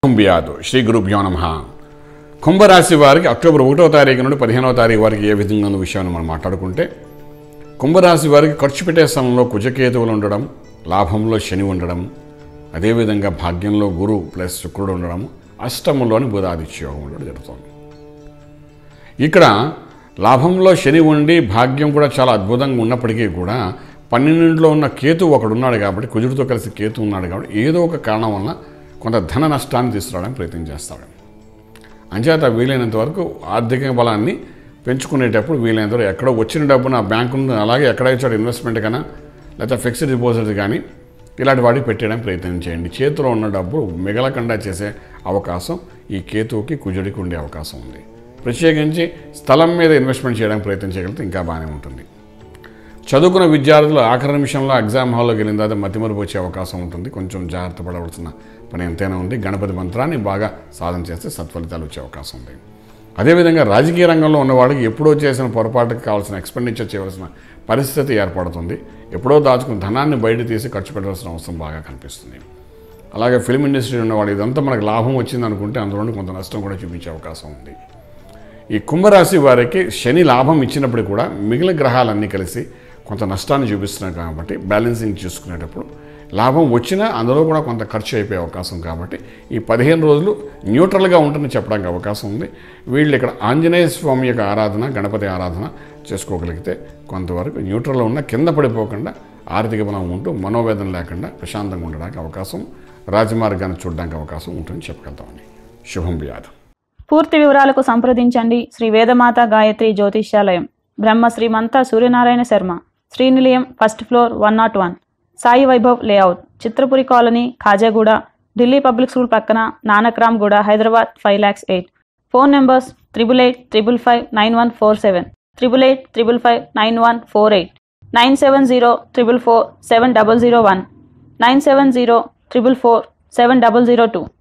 కుంభ్యాదు శ్రీ గురుభ్యో నమ కుంభరాశి వారికి అక్టోబర్ ఒకటో తారీఖు నుండి పదిహేనవ తారీఖు వరకు ఏ విధంగా ఉన్న విషయాన్ని మనం మాట్లాడుకుంటే కుంభరాశి వారికి ఖర్చు పెట్టే స్థలంలో కుజకేతువులు ఉండడం లాభంలో శని ఉండడం అదేవిధంగా భాగ్యంలో గురు ప్లస్ శుక్రుడు ఉండడం అష్టమంలోని బుధాదిత్య యోగం ఉండడం జరుగుతుంది ఇక్కడ లాభంలో శని ఉండి భాగ్యం కూడా చాలా అద్భుతంగా ఉన్నప్పటికీ కూడా పన్నెండింటిలో ఉన్న కేతు ఒకడు ఉన్నాడు కాబట్టి కుజుడితో కలిసి కేతు ఉన్నాడు కాబట్టి ఏదో ఒక కారణం వల్ల కొంత ధన నష్టాన్ని తీసుకురావడానికి ప్రయత్నం చేస్తాడు అంచేత వీలైనంత వరకు ఆర్థిక బలాన్ని పెంచుకునేటప్పుడు వీలైనంత వరకు ఎక్కడో వచ్చిన డబ్బును ఆ బ్యాంకు నుండి అలాగే ఎక్కడ చోట ఇన్వెస్ట్మెంట్ కన్నా లేకపోతే ఫిక్స్డ్ డిపాజిట్ కానీ ఇలాంటి వాటికి పెట్టడానికి ప్రయత్నం చేయండి చేతిలో ఉన్న డబ్బు మిగలకుండా చేసే అవకాశం ఈ కేతువుకి కుజుడికి ఉండే అవకాశం ఉంది ప్రత్యేకించి స్థలం మీద ఇన్వెస్ట్మెంట్ చేయడానికి ప్రయత్నం చేయగలిగితే ఇంకా బాగానే ఉంటుంది చదువుకున్న విద్యార్థులు ఆఖరి నిమిషంలో ఎగ్జామ్ హాల్లోకి వెళ్ళిన తర్వాత మతిమరుపు వచ్చే అవకాశం ఉంటుంది కొంచెం జాగ్రత్త పడవలసిన పని ఎంతైనా ఉంది గణపతి మంత్రాన్ని బాగా సాధన చేస్తే సత్ఫలితాలు వచ్చే అవకాశం ఉంది అదేవిధంగా రాజకీయ రంగంలో ఉన్నవాడికి ఎప్పుడో చేసిన పొరపాటుకి కావాల్సిన ఎక్స్పెండిచర్ చేయవలసిన పరిస్థితి ఏర్పడుతుంది ఎప్పుడో దాచుకున్న ధనాన్ని బయట తీసి ఖర్చు పెట్టవలసిన అవసరం బాగా కనిపిస్తుంది అలాగే ఫిల్మ్ ఇండస్ట్రీ ఉన్నవాడు ఇదంతా మనకు లాభం వచ్చింది అనుకుంటే అందులో నుండి కొంత నష్టం కూడా చూపించే అవకాశం ఉంది ఈ కుంభరాశి వారికి శని లాభం ఇచ్చినప్పుడు కూడా మిగిలిన గ్రహాలన్నీ కలిసి కొంత నష్టాన్ని చూపిస్తున్నాయి కాబట్టి బ్యాలెన్సింగ్ చూసుకునేటప్పుడు లాభం వచ్చినా అందులో కూడా కొంత ఖర్చు అయిపోయే అవకాశం కాబట్టి ఈ పదిహేను రోజులు న్యూట్రల్గా ఉంటుందని చెప్పడానికి అవకాశం ఉంది వీళ్ళు ఇక్కడ ఆంజనేయ స్వామి యొక్క ఆరాధన గణపతి ఆరాధన చేసుకోగలిగితే కొంతవరకు న్యూట్రల్లో ఉన్న కింద పడిపోకుండా ఆర్థిక బలం ఉంటూ మనోవేదన లేకుండా ప్రశాంతంగా ఉండడానికి అవకాశం రాజమార్గాన్ని చూడడానికి అవకాశం ఉంటుందని చెప్పగలుగుతామని శుభం వ్యాధం పూర్తి వివరాలకు సంప్రదించండి Shri Vedamata Gayatri Jyotishyalayam Brahma Srimantha Suryanarayana Sharma Srinilayam first floor one not one Sai Vaibhav layout Chitrapuri colony Khajaguda Delhi public school పక్కన Nanakramguda Hyderabad five lakhs eight phone numbers triple eight triple five nine one four seven triple eight triple five nine one four eight nine seven zero triple four seven double zero one nine seven zero triple four seven double zero two